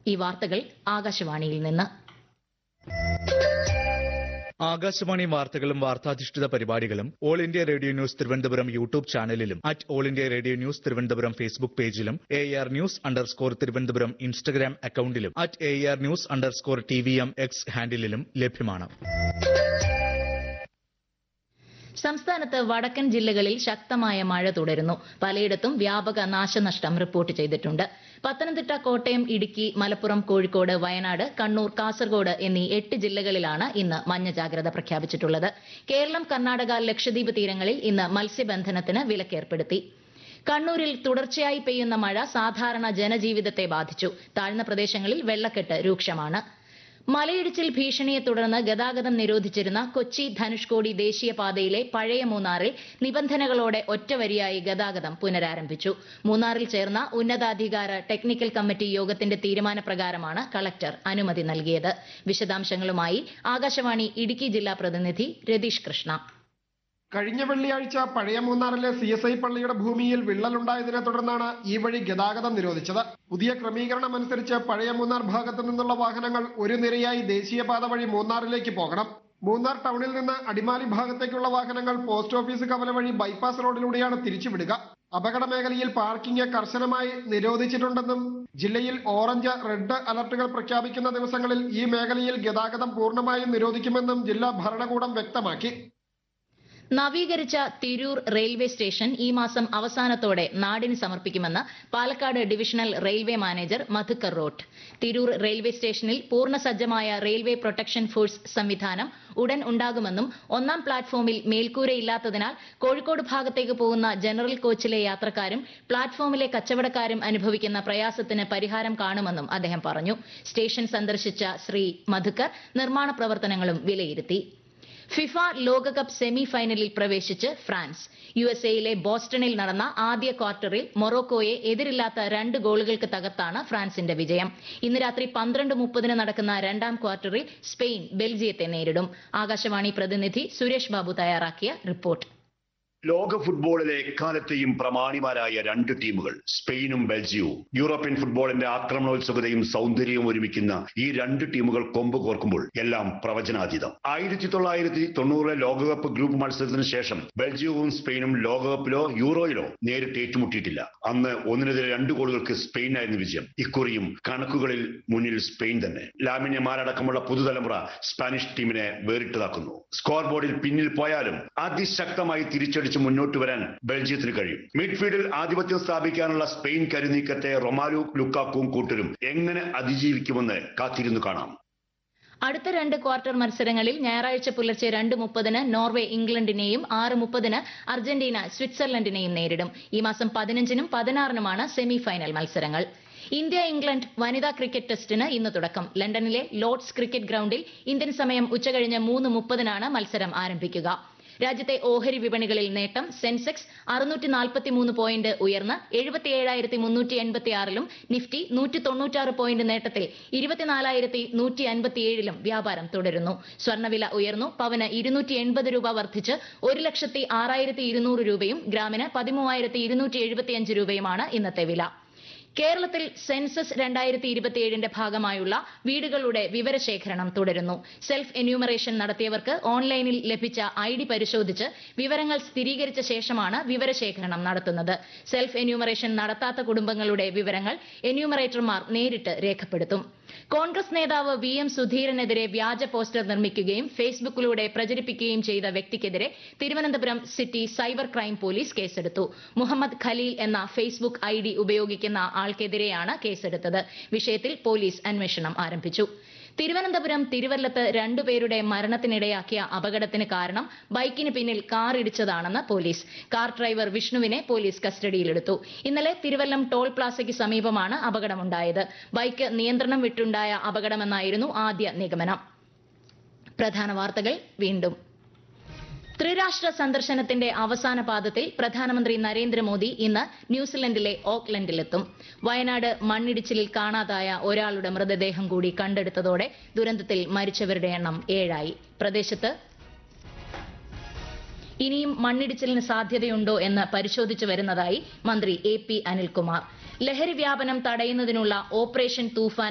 ഈ വാർത്തകൾ ആകാശവാണിയിൽ നിന്ന് ആകാശവാണി വാർത്തകളും വാർത്താധിഷ്ഠിത പരിപാടികളും all India radio news Thiruvananthapuram YouTube ചാനലിലും at all India radio news Thiruvananthapuram Facebook പേജിലും A R news underscore Thiruvananthapuram Instagram അക്കൌണ്ടിലും at A R news underscore T V M X ഹാൻഡിലും ലഭ്യമാണ് സംസ്ഥാനത്ത് വടക്കൻ ജില്ലകളിൽ ശക്തമായ മഴ തുടരുന്നു പലയിടത്തും വ്യാപക നാശനഷ്ടം റിപ്പോർട്ട് ചെയ്തിട്ടുണ്ട് പത്തനംതിട്ട കോട്ടയം ഇടുക്കി മലപ്പുറം കോഴിക്കോട് വയനാട് കണ്ണൂർ കാസർഗോഡ് എന്നീ എട്ട് ജില്ലകളിലാണ് ഇന്ന് മഞ്ഞ ജാഗ്രത പ്രഖ്യാപിച്ചിട്ടുള്ളത് കേരളം കർണാടക ലക്ഷദ്വീപ് തീരങ്ങളിൽ ഇന്ന് മത്സ്യബന്ധനത്തിന് വിലക്കേർപ്പെടുത്തി കണ്ണൂരിൽ തുടർച്ചയായി പെയ്യുന്ന മഴ സാധാരണ ജനജീവിതത്തെ ബാധിച്ചു താഴ്ന്ന പ്രദേശങ്ങളിൽ വെള്ളക്കെട്ട് രൂക്ഷമാണ് മലയിടിച്ചിൽ ഭീഷണിയെ തുടർന്ന് ഗതാഗതം നിരോധിച്ചിരുന്ന കൊച്ചി ധനുഷ്കോടി ദേശീയപാതയിലെ പഴയ മൂന്നാറിൽ നിബന്ധനകളോടെ ഒറ്റവരിയായി ഗതാഗതം പുനരാരംഭിച്ചു മൂന്നാറിൽ ചേർന്ന ഉന്നതാധികാര ടെക്നിക്കൽ കമ്മിറ്റി യോഗത്തിന്റെ തീരുമാനപ്രകാരമാണ് കളക്ടർ അനുമതി നൽകിയത് വിശദാംശങ്ങളുമായി ആകാശവാണി ഇടുക്കി ജില്ലാ പ്രതിനിധി രതീഷ് കൃഷ്ണ കഴിഞ്ഞ വെള്ളിയാഴ്ച പഴയ മൂന്നാറിലെ സി എസ് ഐ പള്ളിയുടെ ഭൂമിയിൽ വിള്ളലുണ്ടായതിനെ തുടർന്നാണ് ഈ വഴി ഗതാഗതം നിരോധിച്ചത് പുതിയ ക്രമീകരണം അനുസരിച്ച് പഴയ മൂന്നാർ ഭാഗത്തു നിന്നുള്ള വാഹനങ്ങൾ ഒരു നിരയായി ദേശീയപാത വഴി മൂന്നാറിലേക്ക് പോകണം മൂന്നാർ ടൗണിൽ നിന്ന് അടിമാലി ഭാഗത്തേക്കുള്ള വാഹനങ്ങൾ പോസ്റ്റ് ഓഫീസ് കവല വഴി ബൈപ്പാസ് റോഡിലൂടെയാണ് തിരിച്ചുവിടുക അപകട മേഖലയിൽ പാർക്കിംഗ് കർശനമായി നിരോധിച്ചിട്ടുണ്ടെന്നും ജില്ലയിൽ ഓറഞ്ച് റെഡ് അലർട്ടുകൾ പ്രഖ്യാപിക്കുന്ന ദിവസങ്ങളിൽ ഈ മേഖലയിൽ ഗതാഗതം പൂർണ്ണമായും നിരോധിക്കുമെന്നും ജില്ലാ ഭരണകൂടം വ്യക്തമാക്കി നവീകരിച്ച തിരൂർ റെയിൽവേ സ്റ്റേഷൻ ഈ മാസം അവസാനത്തോടെ നാടിന് സമർപ്പിക്കുമെന്ന് Palakkad divisional railway manager Madhukar Rout Tirur railway സ്റ്റേഷനിൽ പൂർണ്ണ സജ്ജമായ റെയിൽവേ പ്രൊട്ടക്ഷൻ ഫോഴ്സ് സംവിധാനം ഉടൻ ഉണ്ടാകുമെന്നും ഒന്നാം പ്ലാറ്റ്ഫോമിൽ മേൽക്കൂരയില്ലാത്തതിനാൽ കോഴിക്കോട് ഭാഗത്തേക്ക് പോകുന്ന ജനറൽ കോച്ചിലെ യാത്രക്കാരും പ്ലാറ്റ്ഫോമിലെ കച്ചവടക്കാരും അനുഭവിക്കുന്ന പ്രയാസത്തിന് പരിഹാരം കാണുമെന്നും അദ്ദേഹം പറഞ്ഞു സ്റ്റേഷൻ സന്ദർശിച്ച ശ്രീ മധുക്കർ നിർമ്മാണ പ്രവർത്തനങ്ങളും വിലയിരുത്തി ഫിഫ ലോകകപ്പ് സെമി ഫൈനലിൽ പ്രവേശിച്ച് ഫ്രാൻസ് യു എസ് എയിലെ ബോസ്റ്റണിൽ നടന്ന ആദ്യ ക്വാർട്ടറിൽ മൊറോക്കോയെ എതിരില്ലാത്ത രണ്ട് ഗോളുകൾക്ക് തകർത്താണ് ഫ്രാൻസിന്റെ വിജയം ഇന്ന് രാത്രി പന്ത്രണ്ട് മുപ്പതിന് നടക്കുന്ന രണ്ടാം ക്വാർട്ടറിൽ സ്പെയിൻ ബെൽജിയത്തെ നേരിടും ആകാശവാണി പ്രതിനിധി സുരേഷ് ബാബു തയ്യാറാക്കിയ റിപ്പോർട്ട് ലോക ഫുട്ബോളിലെ എക്കാലത്തെയും പ്രമാണിമാരായ രണ്ട് ടീമുകൾ സ്പെയിനും ബെൽജിയവും യൂറോപ്യൻ ഫുട്ബോളിന്റെ ആക്രമണോത്സുകതയും സൗന്ദര്യവും ഒരുമിക്കുന്ന ഈ രണ്ട് ടീമുകൾ കൊമ്പ് കോർക്കുമ്പോൾ എല്ലാം പ്രവചനാതീതം ആയിരത്തി തൊള്ളായിരത്തി തൊണ്ണൂറിലെ ലോകകപ്പ് ഗ്രൂപ്പ് മത്സരത്തിന് ശേഷം ബെൽജിയവും സ്പെയിനും ലോകകപ്പിലോ യൂറോയിലോ നേരിട്ട് ഏറ്റുമുട്ടിയിട്ടില്ല അന്ന് ഒന്നിനെതിരെ രണ്ട് ഗോളുകൾക്ക് സ്പെയിനായിരുന്നു വിജയം ഇക്കുറിയും കണക്കുകളിൽ മുന്നിൽ സ്പെയിൻ തന്നെ ലാമിന്യമാരടക്കമുള്ള പുതുതലമുറ സ്പാനിഷ് ടീമിനെ വേറിട്ടതാക്കുന്നു സ്കോർ ബോർഡിൽ പിന്നിൽ പോയാലും അതിശക്തമായി തിരിച്ചടിച്ച് മുന്നോട്ട് വരാൻ ബെൽജിയത്തിന് കഴിയും മിഡ്ഫീൽഡിൽ ആധിപത്യം സ്ഥാപിക്കാനുള്ള സ്പെയിൻ കരുനീക്കത്തെ റൊമാലു ലുക്കാക്കും കൂട്ടരും എങ്ങനെ അതിജീവിക്കുമെന്ന് കാത്തിരുന്നു കാണാം അടുത്ത രണ്ട് ക്വാർട്ടർ മത്സരങ്ങളിൽ ഞായറാഴ്ച പുലർച്ചെ രണ്ട് മുപ്പതിന് നോർവേ ഇംഗ്ലണ്ടിനെയും ആറ് മുപ്പതിന് അർജന്റീന സ്വിറ്റ്സർലൻഡിനെയും നേരിടും ഈ മാസം പതിനഞ്ചിനും പതിനാറിനുമാണ് സെമി ഫൈനൽ മത്സരങ്ങൾ ഇന്ത്യ ഇംഗ്ലണ്ട് വനിതാ ക്രിക്കറ്റ് ടെസ്റ്റിന് ഇന്ന് തുടക്കം ലണ്ടനിലെ ലോർഡ്സ് ക്രിക്കറ്റ് ഗ്രൗണ്ടിൽ ഇന്ത്യൻ സമയം ഉച്ചകഴിഞ്ഞ് മൂന്ന് മുപ്പതിനാണ് മത്സരം ആരംഭിക്കുക രാജ്യത്തെ ഓഹരി വിപണികളിൽ നേട്ടം സെൻസെക്സ് അറുന്നൂറ്റി നാൽപ്പത്തി മൂന്ന് പോയിന്റ് ഉയർന്ന് എഴുപത്തി ഏഴായിരത്തി മുന്നൂറ്റി എൺപത്തി ആറിലും നിഫ്റ്റി നൂറ്റി തൊണ്ണൂറ്റാറ് പോയിന്റ് നേട്ടത്തിൽ ഇരുപത്തിനാലായിരത്തി നൂറ്റി അൻപത്തിയേഴിലും വ്യാപാരം തുടരുന്നു സ്വർണ്ണവില ഉയർന്നു പവന് ഇരുന്നൂറ്റി എൺപത് രൂപ വർദ്ധിച്ച് ഒരു ലക്ഷത്തി ആറായിരത്തി ഇരുന്നൂറ് രൂപയും ഗ്രാമിന് പതിമൂവായിരത്തി ഇരുന്നൂറ്റി എഴുപത്തിയഞ്ച് രൂപയുമാണ് ഇന്നത്തെ വില കേരളത്തിൽ സെൻസസ് രണ്ടായിരത്തി ഇരുപത്തിയേഴിന്റെ ഭാഗമായുള്ള വീടുകളുടെ വിവരശേഖരണം തുടരുന്നു സെൽഫ് എന്യൂമറേഷൻ നടത്തിയവർക്ക് ഓൺലൈനിൽ ലഭിച്ച ഐ ഡി പരിശോധിച്ച് വിവരങ്ങൾ സ്ഥിരീകരിച്ച ശേഷമാണ് വിവരശേഖരണം നടത്തുന്നത് സെൽഫ് എന്യൂമറേഷൻ നടത്താത്ത കുടുംബങ്ങളുടെ വിവരങ്ങൾ എന്യൂമറേറ്റർമാർ നേരിട്ട് രേഖപ്പെടുത്തും കോൺഗ്രസ് നേതാവ് വി എം സുധീരനെതിരെ വ്യാജ പോസ്റ്റർ നിർമ്മിക്കുകയും ഫേസ്ബുക്കിലൂടെ പ്രചരിപ്പിക്കുകയും ചെയ്ത വ്യക്തിക്കെതിരെ Thiruvananthapuram city cyber crime police കേസെടുത്തു മുഹമ്മദ് ഖലീൽ എന്ന ഫേസ്ബുക്ക് ഐ ഡി ഉപയോഗിക്കുന്ന ആൾക്കെതിരെയാണ് കേസെടുത്തത് വിഷയത്തിൽ പോലീസ് അന്വേഷണം ആരംഭിച്ചു തിരുവനന്തപുരം തിരുവല്ലത്ത് രണ്ടുപേരുടെ മരണത്തിനിടയാക്കിയ അപകടത്തിന് കാരണം ബൈക്കിന് പിന്നിൽ കാർ ഇടിച്ചതാണെന്ന് പോലീസ് കാർ ഡ്രൈവർ വിഷ്ണുവിനെ പോലീസ് കസ്റ്റഡിയിലെടുത്തു ഇന്നലെ തിരുവല്ലം ടോൾ പ്ലാസയ്ക്ക് സമീപമാണ് അപകടമുണ്ടായത് ബൈക്ക് നിയന്ത്രണം വിട്ടുണ്ടായ അപകടമെന്നായിരുന്നു ആദ്യ നിഗമനം പ്രധാന വാർത്തകൾ വീണ്ടും ത്രിരാഷ്ട്ര സന്ദർശനത്തിന്റെ അവസാന പാദത്തിൽ പ്രധാനമന്ത്രി നരേന്ദ്രമോദി ഇന്ന് ന്യൂസിലൻഡിലെ ഓക്ലൻഡിലെത്തും വയനാട് മണ്ണിടിച്ചിലിൽ കാണാതായ ഒരാളുടെ മൃതദേഹം കൂടി കണ്ടെടുത്തതോടെ ദുരന്തത്തിൽ മരിച്ചവരുടെ എണ്ണം ഏഴായി പ്രദേശത്ത് ഇനിയും മണ്ണിടിച്ചിലിന് സാധ്യതയുണ്ടോ എന്ന് പരിശോധിച്ചു വരുന്നതായി മന്ത്രി എ പി അനിൽകുമാർ ലഹരി വ്യാപനം തടയുന്നതിനുള്ള ഓപ്പറേഷൻ തൂഫാൻ